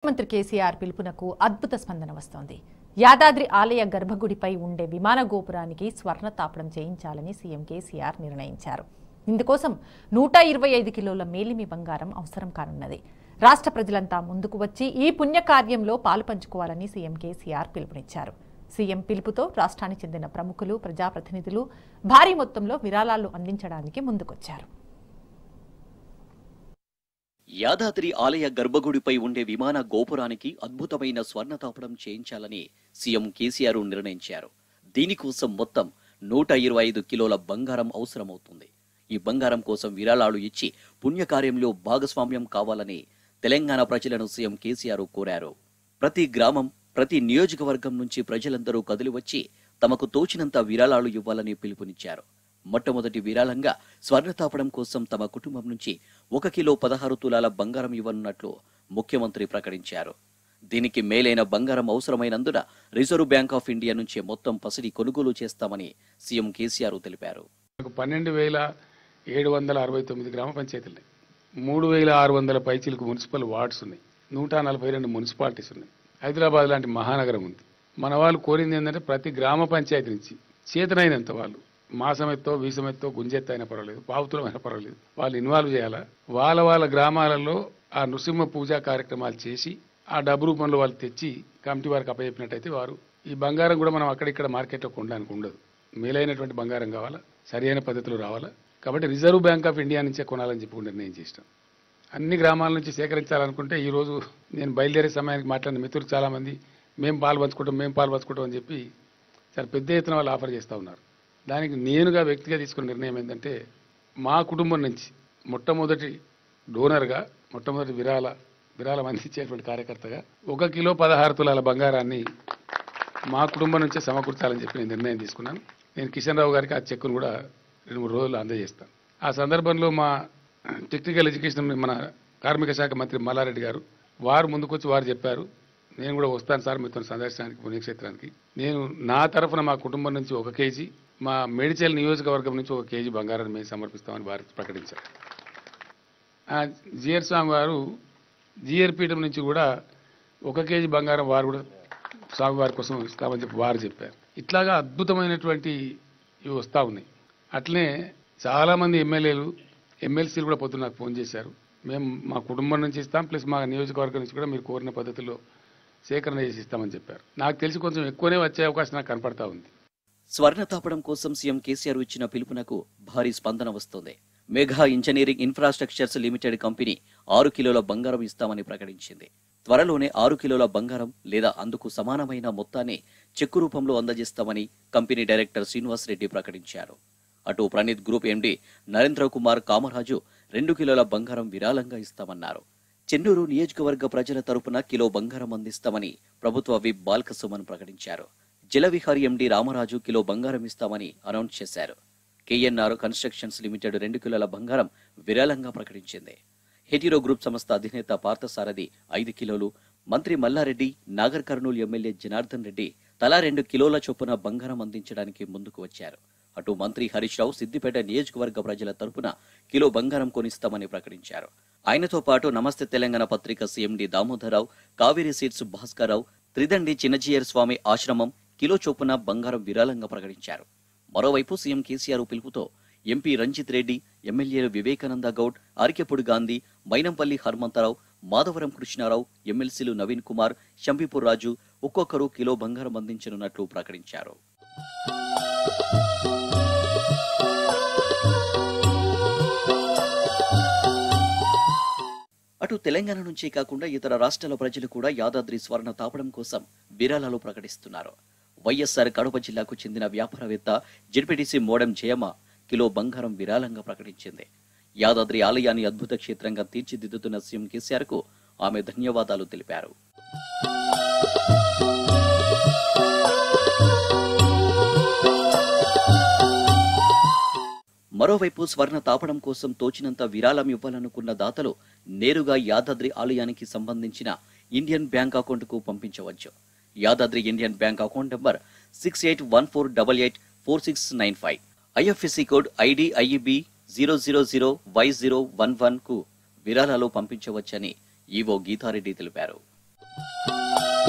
ముఖ్యమంత్రి కేసీఆర్ పిలుపునకు అద్భుత స్పందన వస్తోంది యాదాద్రి ఆలయ గర్భగుడిపై ఉండే విమాన గోపురానికి స్వర్ణ తాపడం చేయించాలని సీఎం కేసీఆర్ నిర్ణయించారు ఇందుకోసం నూట ఇరవై ఐదు కిలోల మేలిమి బంగారం అవసరం కానున్నది రాష్ట్ర ప్రజలంతా ముందుకు వచ్చి ఈ పుణ్యకార్యంలో పాలు పంచుకోవాలని సీఎం కేసీఆర్ పిలుపునిచ్చారు సీఎం పిలుపుతో రాష్ట్రానికి చెందిన ప్రముఖులు ప్రజాప్రతినిధులు భారీ మొత్తంలో విరాళాలు అందించడానికి ముందుకొచ్చారు యాదాద్రి ఆలయ గర్భగుడిపై ఉండే విమాన గోపురానికి అద్భుతమైన స్వర్ణ తాపడం చేయించాలని సీఎం కేసీఆర్ నిర్ణయించారు దీనికోసం మొత్తం నూట ఇరవై ఐదు కిలోల బంగారం అవసరమవుతుంది ఈ బంగారం కోసం విరాళాలు ఇచ్చి పుణ్యకార్యంలో భాగస్వామ్యం కావాలని తెలంగాణ ప్రజలను సీఎం కేసీఆర్ కోరారు ప్రతి గ్రామం ప్రతి నియోజకవర్గం నుంచి ప్రజలందరూ కదిలివచ్చి తమకు తోచినంత విరాళాలు ఇవ్వాలని పిలుపునిచ్చారు మొట్టమొదటి విరాళంగా స్వర్ణ తాపడం కోసం తమ కుటుంబం నుంచి ఒక కిలో పదహారు తులాల బంగారం ఇవ్వనున్నట్లు ముఖ్యమంత్రి ప్రకటించారు దీనికి మేలైన బంగారం అవసరమైనందున రిజర్వ్ బ్యాంక్ ఆఫ్ ఇండియా నుంచి మొత్తం పసిడి కొనుగోలు చేస్తామని సీఎం కేసీఆర్ తెలిపారు మనకు పన్నెండు వేల ఏడు వందల అరవై తొమ్మిది గ్రామ పంచాయతీలు ఉన్నాయి మూడు వేల ఆరు వందల పైచీలకు మున్సిపల్ వార్డ్స్ ఉన్నాయి నూట నలభై రెండు మున్సిపాలిటీస్ ఉన్నాయి హైదరాబాద్ లాంటి మహానగరం ఉంది మన వాళ్ళు కోరింది ఏంటంటే ప్రతి గ్రామ పంచాయతీ నుంచి చేతనైనంత వాళ్ళు మాసమెత్తో వీసమెత్తో గుంజెత్త అయినా పర్వాలేదు పావుతులం అయినా పర్వాలేదు వాళ్ళు ఇన్వాల్వ్ చేయాలా వాళ్ళ వాళ్ళ గ్రామాలలో ఆ నృసింహ పూజా కార్యక్రమాలు చేసి ఆ డబ్బు రూపంలో వాళ్ళు తెచ్చి కమిటీ వారికి అప్పచెప్పినట్టయితే వారు ఈ బంగారం కూడా మనం అక్కడిక్కడ మార్కెట్లో కొనడానికి ఉండదు మేలైనటువంటి బంగారం కావాలా సరైన పద్ధతిలో రావాలా కాబట్టి రిజర్వ్ బ్యాంక్ ఆఫ్ ఇండియా నుంచే కొనాలని చెప్పి నిర్ణయం చేసినాం అన్ని గ్రామాల నుంచి సేకరించాలనుకుంటే ఈ రోజు నేను బయలుదేరే సమయానికి మాట్లాడిన మిత్రులు చాలా మంది మేము పాలు పంచుకుంటాం మేము పాలు పంచుకుంటాం అని చెప్పి చాలా పెద్ద ఎత్తున వాళ్ళు ఆఫర్ చేస్తూ ఉన్నారు దానికి నేనుగా వ్యక్తిగా తీసుకున్న నిర్ణయం ఏంటంటే మా కుటుంబం నుంచి మొట్టమొదటి డోనర్గా మొట్టమొదటి విరాళ విరాళం అందించేటువంటి కార్యకర్తగా ఒక కిలో పదహారు తులాల బంగారాన్ని మా కుటుంబం నుంచే సమకూర్చాలని చెప్పి నేను నిర్ణయం తీసుకున్నాను నేను కిషన్ రావు గారికి ఆ చెక్కును కూడా రెండు మూడు రోజులు అందజేస్తాను ఆ సందర్భంలో మా టెక్నికల్ ఎడ్యుకేషన్ మన కార్మిక శాఖ మంత్రి మల్లారెడ్డి గారు వారు ముందుకొచ్చి వారు చెప్పారు నేను కూడా వస్తాను సార్ మీతో సందర్శనానికి పుణ్యక్షేత్రానికి నేను నా తరఫున మా కుటుంబం నుంచి ఒక కేజీ మా మేడిచల్ నియోజకవర్గం నుంచి ఒక కేజీ బంగారాన్ని మేము సమర్పిస్తామని వారు ప్రకటించారు ఆ జిఆర్ స్వామి వారు జిఆర్ పీఠం నుంచి కూడా ఒక కేజీ బంగారం వారు కూడా స్వామివారి కోసం ఇస్తామని చెప్పి వారు చెప్పారు ఇట్లాగా అద్భుతమైనటువంటి ఇవి వస్తూ ఉన్నాయి అట్లనే చాలామంది ఎమ్మెల్యేలు ఎమ్మెల్సీలు కూడా పొద్దున్న నాకు ఫోన్ చేశారు మేము మా కుటుంబం నుంచి ఇస్తాం ప్లస్ మా నియోజకవర్గం నుంచి కూడా మీరు కోరిన పద్ధతిలో సేకరణ చేసి ఇస్తామని చెప్పారు నాకు తెలిసి కొంచెం ఎక్కువనే వచ్చే అవకాశం నాకు కనపడతా ఉంది స్వర్ణ తాపడం కోసం సీఎం కేసీఆర్ ఇచ్చిన పిలుపునకు భారీ స్పందన వస్తోంది Megha Engineering Infrastructures Limited company ఆరు కిలోల బంగారం ఇస్తామని ప్రకటించింది త్వరలోనే ఆరు కిలోల బంగారం లేదా అందుకు సమానమైన మొత్తాన్ని చెక్కు రూపంలో అందజేస్తామని కంపెనీ డైరెక్టర్ శ్రీనివాస్ రెడ్డి ప్రకటించారు అటు ప్రణీత్ గ్రూప్ ఎండీ నరేంద్ర కుమార్ కామరాజు రెండు కిలోల బంగారం విరాళంగా ఇస్తామన్నారు చెన్నూరు నియోజకవర్గ ప్రజల తరపున కిలో బంగారం అందిస్తామని ప్రభుత్వ విప్ బాల్కసుమన్ ప్రకటించారు జలవిహారి ఎండీ రామరాజు కిలో బంగారం ఇస్తామని అనౌన్స్ చేశారు కేఎన్ఆర్ కన్స్ట్రక్షన్స్ లిమిటెడ్ రెండు కిలోల బంగారం విరాళంగా ప్రకటించింది హెటిరో గ్రూప్ సంస్థ అధినేత పార్థసారథి ఐదు కిలోలు మంత్రి మల్లారెడ్డి నాగర్ కర్నూలు ఎమ్మెల్యే జనార్దన్ రెడ్డి తలా రెండు కిలోల చొప్పున బంగారం అందించడానికి ముందుకు వచ్చారు అటు మంత్రి హరీష్ రావు సిద్దిపేట నియోజకవర్గ ప్రజల తరపున కిలో బంగారం కొనిస్తామని ప్రకటించారు ఆయనతో పాటు నమస్తే తెలంగాణ పత్రిక సీఎండి దామోదరరావు కావేరీ సీట్స్ భాస్కర్రావు త్రిదండి చిన్నజీయర్ స్వామి ఆశ్రమం కిలో చొప్పున బంగారం విరాళంగా ప్రకటించారు మరోవైపు సీఎం కేసీఆర్ పిలుపుతో ఎంపీ రంజిత్ రెడ్డి ఎమ్మెల్యేలు వివేకానంద గౌడ్ అరికెప్పుడు గాంధీ మైనంపల్లి హనుమంతరావు మాధవరం కృష్ణారావు ఎమ్మెల్సీలు నవీన్ కుమార్ శంబీపూర్ రాజు ఒక్కొక్కరు కిలో బంగారం అందించనున్నట్లు ప్రకటించారు అటు తెలంగాణ నుంచే కాకుండా ఇతర రాష్ట్రాల ప్రజలు కూడా యాదాద్రి స్వర్ణ తాపడం కోసం విరాళాలు ప్రకటిస్తున్నారు వైఎస్ఆర్ కడప జిల్లాకు చెందిన వ్యాపారవేత్త జెడ్పీటీసీ మోడెం జయమ కిలో బంగారం విరాళంగా ప్రకటించింది యాదాద్రి ఆలయాన్ని అద్భుత క్షేత్రంగా తీర్చిదిద్దుతున్న సీఎం కేసీఆర్ కు ఆమె ధన్యవాదాలు తెలిపారు మరోవైపు స్వర్ణ తాపడం కోసం తోచినంత విరాళం ఇవ్వాలనుకున్న దాతలు నేరుగా యాదాద్రి ఆలయానికి సంబంధించిన ఇండియన్ బ్యాంక్ అకౌంట్కు పంపించవచ్చు Yadadri Indian Bank account number six eight one four double eight four six nine five IFSC code ID IEB zero zero zero Y zero one one కు విరాళాలు పంపించవచ్చని ఈవో గీతారెడ్డి తెలిపారు ఆ